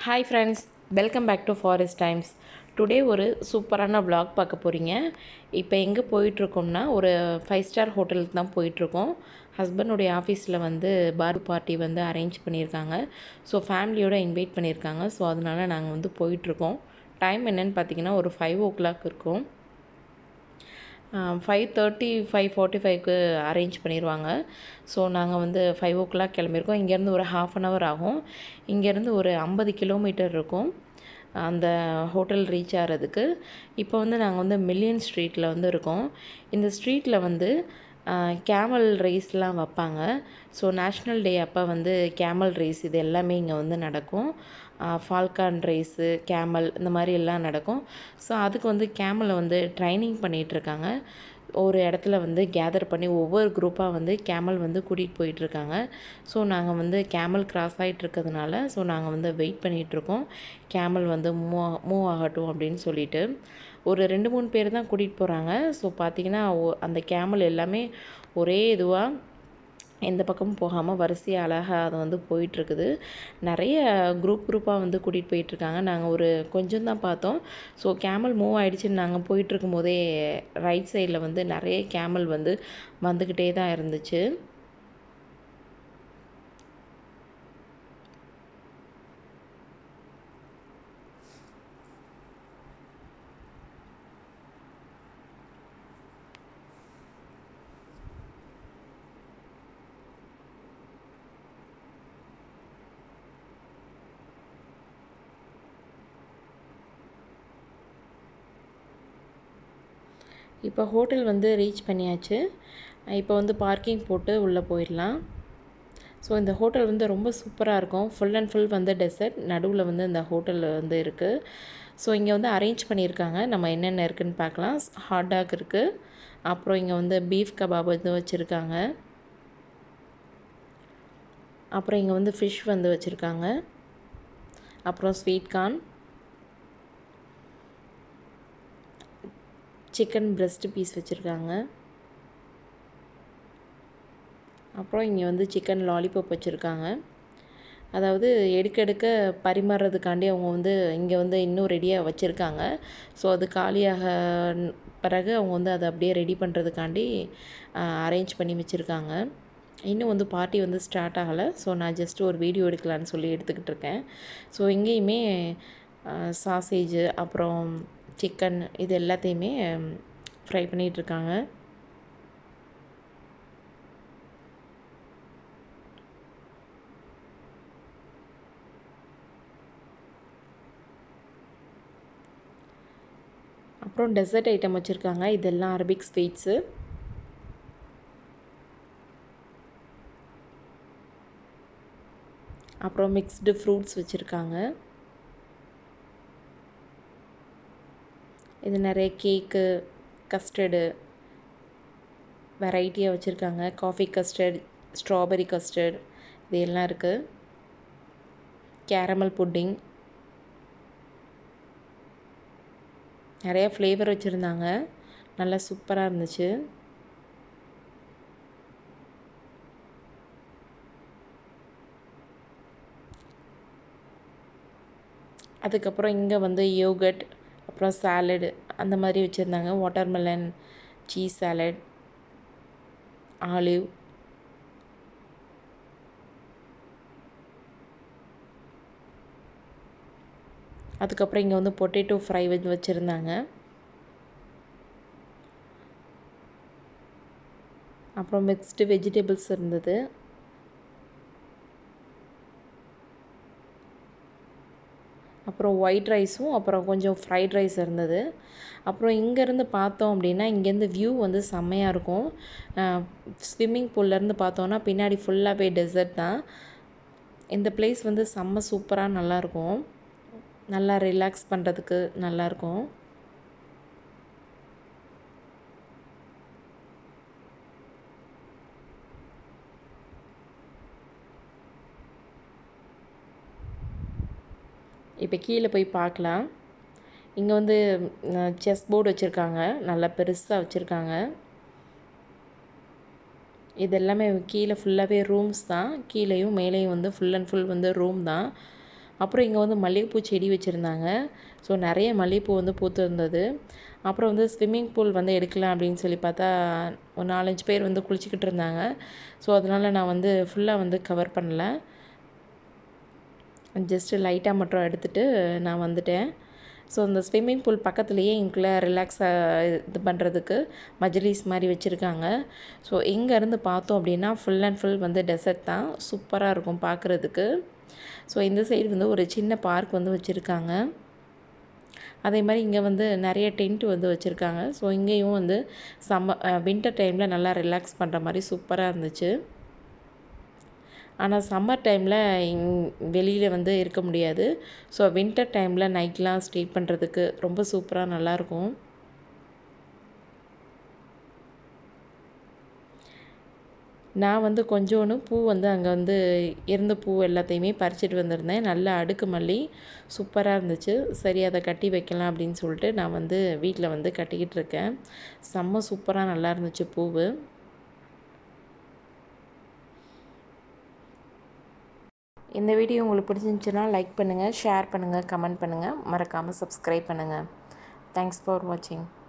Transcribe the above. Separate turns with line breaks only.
hi friends welcome back to forest times today ஒரு சூப்பரான vlog பார்க்க போகிறீங்க இப்போ எங்கே போயிட்டுருக்கோம்னா ஒரு ஃபைவ் ஸ்டார் ஹோட்டலுக்கு தான் போயிட்டுருக்கோம் ஹஸ்பண்டுடைய ஆஃபீஸில் வந்து பார் பார்ட்டி வந்து அரேஞ்ச் பண்ணியிருக்காங்க ஸோ ஃபேமிலியோட இன்வைட் பண்ணியிருக்காங்க ஸோ அதனால நாங்கள் வந்து போயிட்டுருக்கோம் டைம் என்னன்னு பார்த்தீங்கன்னா ஒரு ஃபைவ் ஓ கிளாக் இருக்கும் ஃபைவ் தேர்ட்டி ஃபைவ் ஃபார்ட்டி ஃபைவ்க்கு அரேஞ்ச் பண்ணிடுவாங்க ஸோ நாங்கள் வந்து ஃபைவ் ஓ கிளாக் கிளம்பியிருக்கோம் இங்கேருந்து ஒரு ஹாஃப் அன் ஹவர் ஆகும் இங்கேருந்து ஒரு ஐம்பது கிலோமீட்டர் இருக்கும் அந்த ஹோட்டல் ரீச் ஆகிறதுக்கு இப்போ வந்து நாங்கள் வந்து மில்லியன் ஸ்ட்ரீட்டில் வந்து இருக்கோம் இந்த ஸ்ட்ரீட்டில் வந்து கேமல் ரேஸ்லாம் வைப்பாங்க ஸோ நேஷ்னல் டே அப்போ வந்து கேமல் ரேஸ் இது எல்லாமே இங்கே வந்து நடக்கும் ஃபால்கான் ரேஸு கேமல் இந்த மாதிரி எல்லாம் நடக்கும் ஸோ அதுக்கு வந்து கேமலை வந்து ட்ரைனிங் பண்ணிகிட்ருக்காங்க ஒரு இடத்துல வந்து கேதர் பண்ணி ஒவ்வொரு குரூப்பாக வந்து கேமல் வந்து கூட்டிகிட்டு போயிட்டுருக்காங்க ஸோ நாங்கள் வந்து கேமல் கிராஸ் ஆகிட்டு இருக்கிறதுனால ஸோ நாங்கள் வந்து வெயிட் பண்ணிகிட்ருக்கோம் கேமல் வந்து மூவ் மூவ் ஆகட்டும் அப்படின்னு சொல்லிட்டு ஒரு ரெண்டு மூணு பேர் தான் கூட்டிகிட்டு போகிறாங்க ஸோ பார்த்தீங்கன்னா ஒ- அந்த கேமல் எல்லாமே ஒரே இதுவாக எந்த பக்கமும் போகாமல் வரிசையாக அழகாக அது வந்து போயிட்டுருக்குது நிறைய குரூப் குரூப்பாக வந்து கூட்டிகிட்டு போயிட்டுருக்காங்க நாங்கள் ஒரு கொஞ்சம் தான் பார்த்தோம் ஸோ கேமல் மூவ் ஆகிடுச்சின்னு நாங்கள் போயிட்டுருக்கும் போதே ரைட் சைடில் வந்து நிறைய கேமல் வந்து வந்துக்கிட்டே தான் இருந்துச்சு இப்போ ஹோட்டல் வந்து ரீச் பண்ணியாச்சு இப்போ வந்து பார்க்கிங் போட்டு உள்ளே போயிடலாம் ஸோ இந்த ஹோட்டல் வந்து ரொம்ப சூப்பராக இருக்கும் ஃபுல் அண்ட் ஃபுல் வந்து டெசர்ட் நடுவில் வந்து இந்த ஹோட்டல் வந்து இருக்குது ஸோ இங்கே வந்து அரேஞ்ச் பண்ணியிருக்காங்க நம்ம என்னென்ன இருக்குன்னு பார்க்கலாம் ஹாட் டாக் இருக்குது அப்புறம் இங்கே வந்து பீஃப் கபாப் வந்து வச்சுருக்காங்க அப்புறம் இங்கே வந்து ஃபிஷ் வந்து வச்சுருக்காங்க அப்புறம் sweet corn chicken breast piece வச்சுருக்காங்க அப்புறம் இங்கே வந்து சிக்கன் லாலிபாப் வச்சுருக்காங்க அதாவது எடுக்க எடுக்க பரிமாறுறதுக்காண்டி அவங்க வந்து இங்கே வந்து இன்னும் ரெடியாக வச்சுருக்காங்க ஸோ அது காலியாக பிறகு அவங்க வந்து அதை அப்படியே ரெடி பண்ணுறதுக்காண்டி அரேஞ்ச் பண்ணி வச்சுருக்காங்க இன்னும் வந்து பார்ட்டி வந்து ஸ்டார்ட் ஆகலை ஸோ நான் ஜஸ்ட் ஒரு வீடியோ எடுக்கலான்னு சொல்லி எடுத்துக்கிட்டு இருக்கேன் ஸோ இங்கேயுமே சாசேஜு அப்புறம் சிக்கன் இது எல்லாத்தையுமே ஃப்ரை பண்ணிகிட்ருக்காங்க அப்புறம் டெசர்ட் ஐட்டம் வச்சுருக்காங்க இதெல்லாம் அரபிக் ஸ்வீட்ஸு அப்புறம் மிக்ஸ்டு ஃப்ரூட்ஸ் வச்சுருக்காங்க இது நிறைய கேக்கு கஸ்டர்டு வெரைட்டியாக வச்சுருக்காங்க காஃபி கஸ்டர்ட் ஸ்ட்ராபெரி கஸ்டர்ட் இது எல்லாம் இருக்குது கேரமல் புட்டிங் நிறைய ஃப்ளேவர் வச்சுருந்தாங்க நல்லா சூப்பராக இருந்துச்சு அதுக்கப்புறம் இங்கே வந்து யோகட் அப்புறம் சாலடு அந்த மாதிரி வச்சுருந்தாங்க வாட்டர்மெலன் சீஸ் சாலட் ஆலிவ் அதுக்கப்புறம் இங்கே வந்து பொட்டேட்டோ ஃப்ரை வந்து வச்சுருந்தாங்க அப்புறம் மிக்ஸ்டு வெஜிடபிள்ஸ் இருந்தது அப்புறம் ஒயிட் ரைஸும் அப்புறம் கொஞ்சம் ஃப்ரைட் ரைஸ் இருந்தது அப்புறம் இங்கேருந்து பார்த்தோம் அப்படின்னா இங்கேருந்து வியூ வந்து செம்மையாக இருக்கும் ஸ்விம்மிங் பூல்லேருந்து பார்த்தோன்னா பின்னாடி ஃபுல்லாகவே டெசர்ட் தான் இந்த பிளேஸ் வந்து செம்ம சூப்பராக நல்லாயிருக்கும் நல்லா ரிலாக்ஸ் பண்ணுறதுக்கு நல்லாயிருக்கும் இப்போ கீழே போய் பார்க்கலாம் இங்கே வந்து செஸ் போர்டு வச்சுருக்காங்க நல்லா பெருசாக வச்சுருக்காங்க இது எல்லாமே கீழே ஃபுல்லாகவே ரூம்ஸ் தான் கீழேயும் மேலேயும் வந்து ஃபுல் அண்ட் ஃபுல் வந்து ரூம் தான் அப்புறம் இங்கே வந்து மல்லிகைப்பூ செடி வச்சுருந்தாங்க ஸோ நிறைய மல்லிகைப்பூ வந்து பூத்து இருந்தது அப்புறம் வந்து ஸ்விம்மிங் பூல் வந்து எடுக்கலாம் அப்படின்னு சொல்லி பார்த்தா ஒரு நாலஞ்சு பேர் வந்து குளிச்சுக்கிட்டு இருந்தாங்க ஸோ அதனால் நான் வந்து ஃபுல்லாக வந்து கவர் பண்ணல ஜஸ்ட்டு லைட்டாக மட்டும் எடுத்துகிட்டு நான் வந்துட்டேன் ஸோ இந்த ஸ்விம்மிங் பூல் பக்கத்துலேயே எங்களுக்குள்ள ரிலாக்ஸாக இது பண்ணுறதுக்கு மஜ்லிஸ் மாதிரி வச்சுருக்காங்க ஸோ இங்கேருந்து பார்த்தோம் அப்படின்னா ஃபுல் அண்ட் ஃபுல் வந்து டெசர்ட் தான் சூப்பராக இருக்கும் பார்க்குறதுக்கு ஸோ இந்த சைடு வந்து ஒரு சின்ன பார்க் வந்து வச்சுருக்காங்க அதே மாதிரி இங்கே வந்து நிறைய டென்ட் வந்து வச்சுருக்காங்க ஸோ இங்கேயும் வந்து சம்ம வின்டர் டைமில் நல்லா ரிலாக்ஸ் பண்ணுற மாதிரி சூப்பராக இருந்துச்சு ஆனால் சம்மர் டைமில் இங் வெளியில் வந்து இருக்க முடியாது ஸோ வின்டர் டைமில் நைட்லாம் ஸ்டே பண்ணுறதுக்கு ரொம்ப சூப்பராக நல்லாயிருக்கும் நான் வந்து கொஞ்சோண்டு பூ வந்து அங்கே வந்து இருந்த பூ எல்லாத்தையுமே பறிச்சிட்டு வந்திருந்தேன் நல்ல அடுக்கு மல்லி சூப்பராக இருந்துச்சு சரி அதை கட்டி வைக்கலாம் அப்படின்னு சொல்லிட்டு நான் வந்து வீட்டில் வந்து கட்டிக்கிட்டு இருக்கேன் செம்ம சூப்பராக நல்லா இருந்துச்சு பூவு இந்த வீடியோ உங்களுக்கு பிடிச்சிருந்துச்சுன்னா லைக் பண்ணுங்கள் ஷேர் பண்ணுங்கள் கமெண்ட் பண்ணுங்கள் மறக்காமல் சப்ஸ்கிரைப் பண்ணுங்கள் தேங்க்ஸ் ஃபார் வாட்சிங்